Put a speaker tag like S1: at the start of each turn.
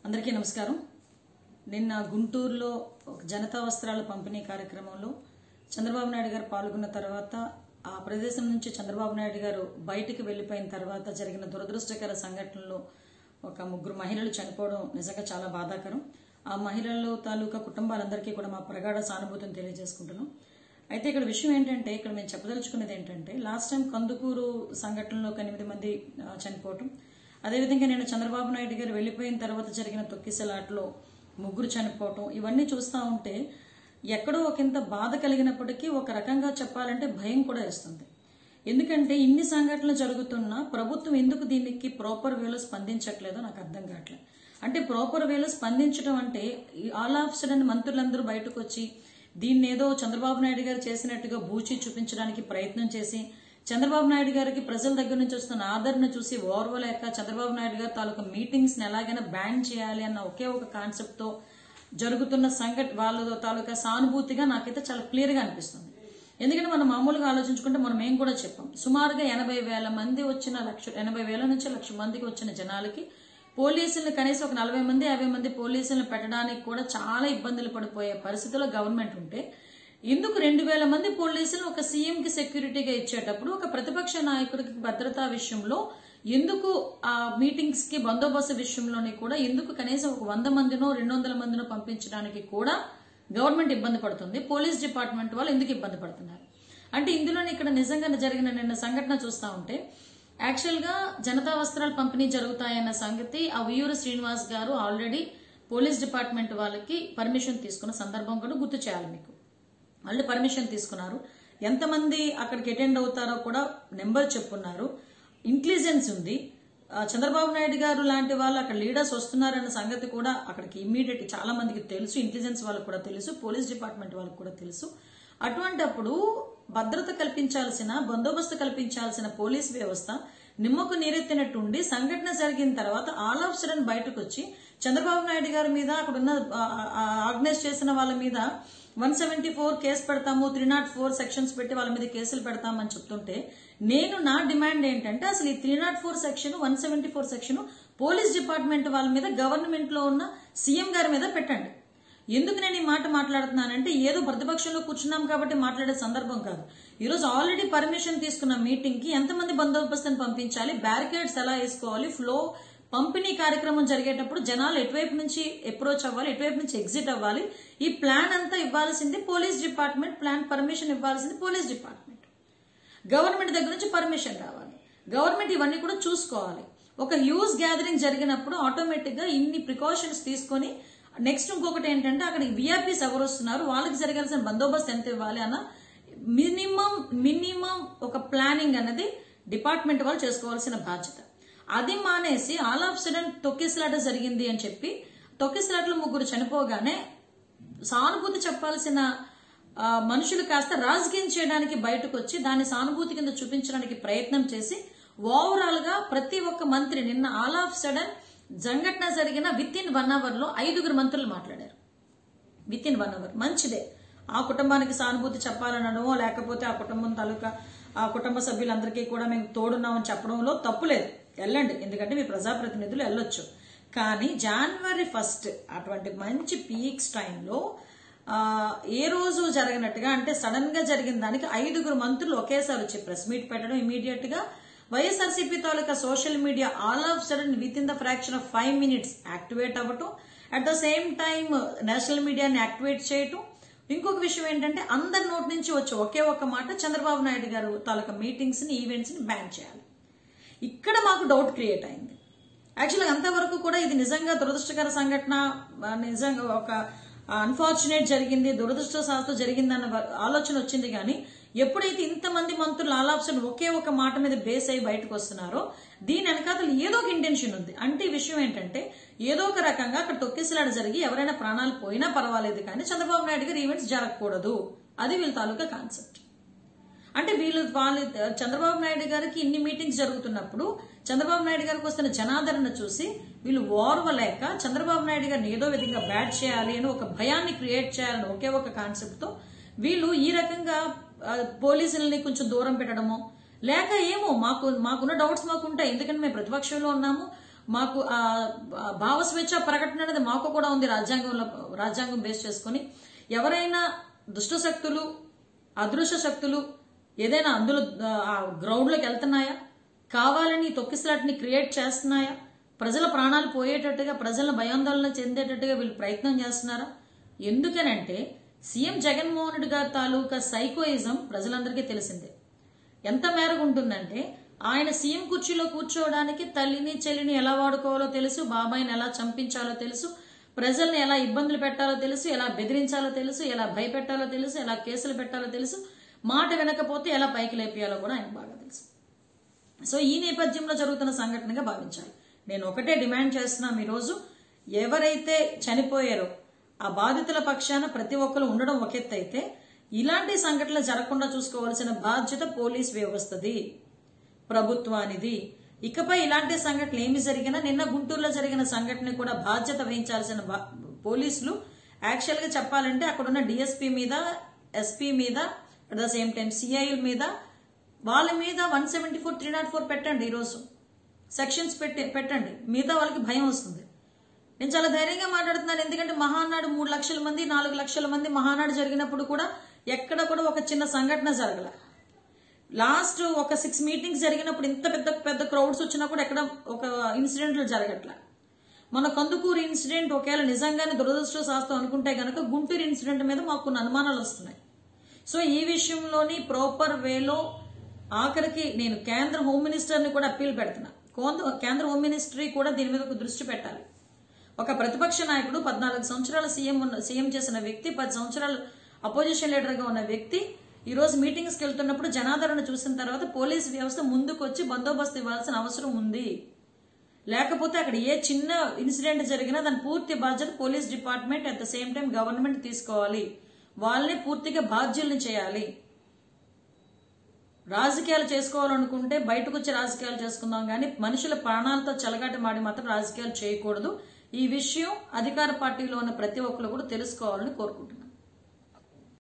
S1: అందరికీ నమస్కారం నిన్న గుంటూరులో ఒక జనతా వస్త్రాల పంపిణీ కార్యక్రమంలో చంద్రబాబు నాయుడు గారు పాల్గొన్న తర్వాత ఆ ప్రదేశం నుంచి చంద్రబాబు నాయుడు గారు బయటికి వెళ్లిపోయిన తర్వాత జరిగిన దురదృష్టకర సంఘటనలో ఒక ముగ్గురు మహిళలు చనిపోవడం నిజంగా చాలా బాధాకరం ఆ మహిళలు తాలూకా కుటుంబాలందరికీ కూడా మా ప్రగాఢ సానుభూతిని తెలియజేసుకుంటున్నాం అయితే ఇక్కడ విషయం ఏంటంటే ఇక్కడ మేము చెప్పదలుచుకున్నది ఏంటంటే లాస్ట్ టైం కందుకూరు సంఘటనలో ఒక ఎనిమిది మంది ఆ, చనిపోవటం అదేవిధంగా నేను చంద్రబాబు నాయుడు గారు వెళ్ళిపోయిన తర్వాత జరిగిన తొక్కిసలాటలో ముగ్గురు చనిపోవటం ఇవన్నీ చూస్తూ ఉంటే ఎక్కడో ఒకంత బాధ కలిగినప్పటికీ ఒక రకంగా చెప్పాలంటే భయం కూడా వేస్తుంది ఎందుకంటే ఇన్ని సంఘటనలు జరుగుతున్నా ప్రభుత్వం ఎందుకు దీనికి ప్రాపర్ వేలో స్పందించట్లేదో నాకు అర్థం కావట్లేదు అంటే ప్రాపర్ వేలో స్పందించడం అంటే ఆల్ ఆఫ్ సడన్ మంత్రులందరూ బయటకు వచ్చి దీన్ని ఏదో చంద్రబాబు నాయుడు గారు చేసినట్టుగా బూచి చూపించడానికి ప్రయత్నం చేసి చంద్రబాబు నాయుడు గారికి ప్రజల దగ్గర నుంచి వస్తున్న ఆదరణ చూసి ఓర్వలేక చంద్రబాబు నాయుడు గారు తాలూకా మీటింగ్స్ ని ఎలాగైనా బ్యాన్ చేయాలి అన్న ఒకే ఒక కాన్సెప్ట్ తో జరుగుతున్న సంఘట వాళ్ళ తాలూకా సానుభూతిగా నాకైతే చాలా క్లియర్ గా అనిపిస్తుంది ఎందుకంటే మనం మామూలుగా ఆలోచించుకుంటే మనం ఏం కూడా చెప్పాం సుమారుగా ఎనభై వేల మంది వచ్చిన లక్ష ఎనభై వేల నుంచి లక్ష మందికి వచ్చిన జనాలకి పోలీసులను కనీసం ఒక నలభై మంది యాభై మంది పోలీసులను పెట్టడానికి కూడా చాలా ఇబ్బందులు పడిపోయే పరిస్థితిలో గవర్నమెంట్ ఉంటే ఎందుకు రెండు వేల మంది పోలీసులు ఒక సీఎం కి సెక్యూరిటీగా ఇచ్చేటప్పుడు ఒక ప్రతిపక్ష నాయకుడికి భద్రతా విషయంలో ఎందుకు ఆ మీటింగ్స్ కి బందోబస్తు విషయంలోని కూడా ఎందుకు కనీసం ఒక వంద మందినో రెండు వందల మందినో పంపించడానికి కూడా గవర్నమెంట్ ఇబ్బంది పడుతుంది పోలీస్ డిపార్ట్మెంట్ వాళ్ళు ఎందుకు ఇబ్బంది పడుతున్నారు అంటే ఇందులోనే ఇక్కడ నిజంగా జరిగిన నిన్న సంఘటన చూస్తా ఉంటే యాక్చువల్ గా జనతా వస్త్రాలు పంపిణీ జరుగుతాయన్న సంగతి ఆ Uyyuru Srinivas garu already police department వాళ్ళకి పర్మిషన్ తీసుకున్న సందర్భం కూడా గుర్తు చేయాలి మీకు వాళ్ళు పర్మిషన్ తీసుకున్నారు ఎంతమంది అక్కడికి అటెండ్ అవుతారో కూడా నెంబర్ చెప్పున్నారు ఇంటెలిజెన్స్ ఉంది ఆ, చంద్రబాబు నాయుడు గారు లాంటి వాళ్ళు అక్కడ లీడర్స్ వస్తున్నారన్న సంగతి కూడా అక్కడికి ఇమ్మీడియట్ చాలా మందికి తెలుసు ఇంటెలిజెన్స్ వాళ్ళకి కూడా తెలుసు పోలీస్ డిపార్ట్మెంట్ వాళ్ళకి కూడా తెలుసు అటువంటప్పుడు భద్రత కల్పించాల్సిన బందోబస్తు కల్పించాల్సిన పోలీస్ వ్యవస్థ నిమ్మకు నీరెత్తినట్టుండి సంఘటన జరిగిన తర్వాత ఆల్ ఆఫ్ సడన్ బయటకు వచ్చి చంద్రబాబు నాయుడు గారి మీద అక్కడ ఉన్న ఆర్గనైజ్ చేసిన వాళ్ళ మీద వన్ సెవెంటీ ఫోర్ కేసు పెడతాము త్రీ నాట్ ఫోర్ సెక్షన్స్ పెట్టి వాళ్ళ మీద కేసులు పెడతామని చెప్తుంటే నేను నా డిమాండ్ ఏంటంటే అసలు ఈ three not four section one seventy four section police department వాళ్ళ మీద గవర్నమెంట్ లో ఉన్న సీఎం గారి మీద పెట్టండి ఎందుకు నేను ఈ మాట మాట్లాడుతున్నానంటే ఏదో ప్రతిపక్షంలో కూర్చున్నాం కాబట్టి మాట్లాడే సందర్భం కాదు ఈ రోజు ఆల్రెడీ పర్మిషన్ తీసుకున్న మీటింగ్ కి ఎంతమంది బందోబస్తుని పంపించాలి బ్యారికేడ్స్ ఎలా వేసుకోవాలి ఫ్లో పంపిణీ కార్యక్రమం జరిగేటప్పుడు జనాలు ఎటువైపు నుంచి అప్రోచ్ అవ్వాలి ఎటువైపు నుంచి ఎగ్జిట్ అవ్వాలి ఈ ప్లాన్ అంతా ఇవ్వాల్సింది పోలీస్ డిపార్ట్మెంట్ ప్లాన్ పర్మిషన్ ఇవ్వాల్సింది పోలీస్ డిపార్ట్మెంట్ గవర్నమెంట్ దగ్గర నుంచి పర్మిషన్ రావాలి గవర్నమెంట్ ఇవన్నీ కూడా చూసుకోవాలి ఒక హ్యూజ్ గ్యాదరింగ్ జరిగినప్పుడు ఆటోమేటిక్ గా ఇన్ని ప్రికాషన్స్ తీసుకొని నెక్స్ట్ ఇంకొకటి ఏంటంటే అక్కడికి విఆర్పీస్ ఎవరు వస్తున్నారు వాళ్ళకి జరగాల్సిన బందోబస్తు ఎంత ఇవ్వాలి అన్న మినిమం మినిమం ఒక ప్లానింగ్ అన్నది డిపార్ట్మెంట్ వాళ్ళు చేసుకోవాల్సిన బాధ్యత అది మానేసి ఆల్ ఆఫ్ సడన్ తొక్కిసలాట జరిగింది అని చెప్పి తొక్కిసలాటలో ముగ్గురు చనిపోగానే సానుభూతి చెప్పాల్సిన ఆ, మనుషులు కాస్త రాజకీయం చేయడానికి బయటకు వచ్చి దాన్ని సానుభూతి కింద చూపించడానికి ప్రయత్నం చేసి ఓవరాల్ గా ప్రతి ఒక్క మంత్రి నిన్న ఆల్ ఆఫ్ సడన్ సంఘటన జరిగిన విత్ ఇన్ వన్ అవర్ లో ఐదుగురు మంత్రులు మాట్లాడారు విత్ ఇన్ వన్ అవర్ మంచిదే ఆ కుటుంబానికి సానుభూతి చెప్పాలనడమో లేకపోతే ఆ కుటుంబం తాలూకా ఆ కుటుంబ సభ్యులందరికీ కూడా మేము తోడున్నామని చెప్పడంలో తప్పు లేదు వెళ్ళండి ఎందుకంటే మీ ప్రజాప్రతినిధులు వెళ్ళొచ్చు కానీ జనవరి ఫస్ట్ అటువంటి మంచి పీక్స్ టైంలో ఆ, ఏ రోజు జరగనట్టుగా అంటే సడన్ గా జరిగిన దానికి ఐదుగురు మంత్రులు ఒకేసారి వచ్చి ప్రెస్ మీట్ పెట్టడం ఇమీడియట్ గా వైఎస్ఆర్సీపీ తాలూకా social media all of sudden within the fraction of five minutes activate అవ్వటం at the same time national మీడియాని యాక్టివేట్ చేయటం ఇంకొక విషయం ఏంటంటే అందరి నోటి నుంచి వచ్చే ఒకే ఒక్క మాట చంద్రబాబు నాయుడు గారు తాలూకా మీటింగ్స్ ని ఈవెంట్స్ ని బ్యాన్ చేయాలి ఇక్కడ మాకు డౌట్ క్రియేట్ అయింది యాక్చువల్గా అంతవరకు కూడా ఇది నిజంగా దురదృష్టకర సంఘటన ఆ, నిజంగా ఒక అన్ఫార్చునేట్ జరిగింది దురదృష్టశాస్త్రం జరిగిందన్న వ- ఆలోచన వచ్చింది కానీ ఎప్పుడైతే ఇంతమంది మంత్రులు ఆల్ ఆప్షన్ ఒకే ఒక మాట మీద బేస్ అయి బయటకు వస్తున్నారో దీని వెనకాతలు ఏదో ఒక ఇంటెన్షన్ ఉంది అంటే ఈ విషయం ఏంటంటే ఏదో ఒక రకంగా అక్కడ తొక్కిసలాట జరిగి ఎవరైనా ప్రాణాలు పోయినా పర్వాలేదు కానీ చంద్రబాబు నాయుడు గారు ఈవెంట్స్ జరగకూడదు అది వీళ్ళ తాలూకా కాన్సెప్ట్ అంటే వీళ్ళు వాళ్ళు చంద్రబాబు నాయుడు గారికి ఇన్ని మీటింగ్స్ జరుగుతున్నప్పుడు చంద్రబాబు నాయుడు గారికి వస్తున్న జనాదరణ చూసి వీళ్ళు ఓర్వలేక చంద్రబాబు నాయుడు గారిని ఏదో విధంగా బ్యాట్ చేయాలి అని ఒక భయాన్ని క్రియేట్ చేయాలని ఒకే ఒక కాన్సెప్ట్ తో వీళ్ళు ఈ రకంగా ఆ, పోలీసుల్ని కొంచెం దూరం పెట్టడమో లేక ఏమో మాకు మాకున్న డౌట్స్ మాకు ఉంటాయి ఎందుకంటే మేము ప్రతిపక్షంలో ఉన్నాము మాకు ఆ ఆ భావ స్వేచ్ఛ ప్రకటన అనేది మాకు కూడా ఉంది రాజ్యాంగంలో రాజ్యాంగం బేస్ చేసుకుని ఎవరైనా దుష్ట శక్తులు అదృశ్య శక్తులు ఏదైనా అందులో ఆ గ్రౌండ్లోకి వెళ్తున్నాయా కావాలని ఈ తొక్కిసలాట్ని క్రియేట్ చేస్తున్నాయా ప్రజల ప్రాణాలు పోయేటట్టుగా ప్రజలను భయాందోళన చెందేటట్టుగా వీళ్ళు ప్రయత్నం చేస్తున్నారా ఎందుకనంటే సీఎం జగన్మోహన్ రెడ్డి గారి తాలూకా సైకోయిజం ప్రజలందరికీ తెలిసిందే ఎంత మేరకు ఉంటుందంటే ఆయన సీఎం కుర్చీలో కూర్చోవడానికి తల్లిని చెల్లిని ఎలా వాడుకోవాలో తెలుసు బాబాయిని ఎలా చంపించాలో తెలుసు ప్రజల్ని ఎలా ఇబ్బందులు పెట్టాలో తెలుసు ఎలా బెదిరించాలో తెలుసు ఎలా భయపెట్టాలో తెలుసు ఎలా కేసులు పెట్టాలో తెలుసు మాట వినకపోతే ఎలా పైకి లేపేయాలో కూడా ఆయనకు బాగా తెలుసు సో ఈ నేపథ్యంలో జరుగుతున్న సంఘటనగా భావించాలి నేను ఒకటే డిమాండ్ చేస్తున్నాం ఈరోజు ఎవరైతే చనిపోయారో ఆ బాధితుల పక్షాన ప్రతి ఒక్కరు ఉండడం ఒక ఎత్తు అయితే ఇలాంటి సంఘటనలు జరగకుండా చూసుకోవాల్సిన బాధ్యత పోలీస్ వ్యవస్థది ప్రభుత్వానిది ఇకపై ఇలాంటి సంఘటనలు ఏమి జరిగినా నిన్న గుంటూరులో జరిగిన సంఘటన కూడా బాధ్యత వహించాల్సిన బా- పోలీసులు యాక్చువల్ గా చెప్పాలంటే అక్కడున్న డిఎస్పీ మీద ఎస్పీ మీద అట్ ద సేమ్ టైం సిఐల మీద వాళ్ళ మీద one seventy four three not four పెట్టండి ఈరోజు సెక్షన్స్ పెట్టి పెట్టండి మిగతా వాళ్ళకి భయం వస్తుంది నేను చాలా ధైర్యంగా మాట్లాడుతున్నాను ఎందుకంటే మహానాడు మూడు లక్షల మంది నాలుగు లక్షల మంది మహానాడు జరిగినప్పుడు కూడా ఎక్కడ కూడా ఒక చిన్న సంఘటన జరగల లాస్ట్ ఒక సిక్స్ మీటింగ్స్ జరిగినప్పుడు ఇంత పెద్ద పెద్ద క్రౌడ్స్ వచ్చినా కూడా ఎక్కడ ఒక ఇన్సిడెంట్లు జరగట్ల మన కందుకూరు ఇన్సిడెంట్ ఒకవేళ నిజంగానే దురదృష్టశాస్త్రం అనుకుంటే గనక గుంటూరు ఇన్సిడెంట్ మీద మాకు కొన్ని అనుమానాలు వస్తున్నాయి సో ఈ విషయంలోని ప్రాపర్ వేలో ఆఖరికి నేను కేంద్ర హోమ్ మినిస్టర్ని కూడా అప్పీల్ పెడుతున్నా కోంద- కేంద్ర హోమ్ మినిస్ట్రీ కూడా దీని మీద ఒక దృష్టి పెట్టాలి ఒక ప్రతిపక్ష నాయకుడు పద్నాలుగు సంవత్సరాల సీఎం ఉన్న సీఎం చేసిన వ్యక్తి పది సంవత్సరాలు అపోజిషన్ లీడర్ గా ఉన్న వ్యక్తి ఈ రోజు మీటింగ్స్ కి వెళ్తున్నప్పుడు జనాదరణ చూసిన తర్వాత పోలీస్ వ్యవస్థ ముందుకు వచ్చి బందోబస్తు ఇవ్వాల్సిన అవసరం ఉంది లేకపోతే అక్కడ ఏ చిన్న ఇన్సిడెంట్ జరిగినా దాని పూర్తి బాధ్యత police department at the same time government తీసుకోవాలి వాళ్ళని పూర్తిగా బాధ్యుల్ని చేయాలి రాజకీయాలు చేసుకోవాలనుకుంటే బయటకు వచ్చి రాజకీయాలు చేసుకుందాం కానీ మనుషుల ప్రాణాలతో చెలగాటి మాడి మాత్రం రాజకీయాలు చేయకూడదు ఈ విషయం అధికార పార్టీలో ఉన్న ప్రతి ఒక్కరు కూడా తెలుసుకోవాలని కోరుకుంటున్నాను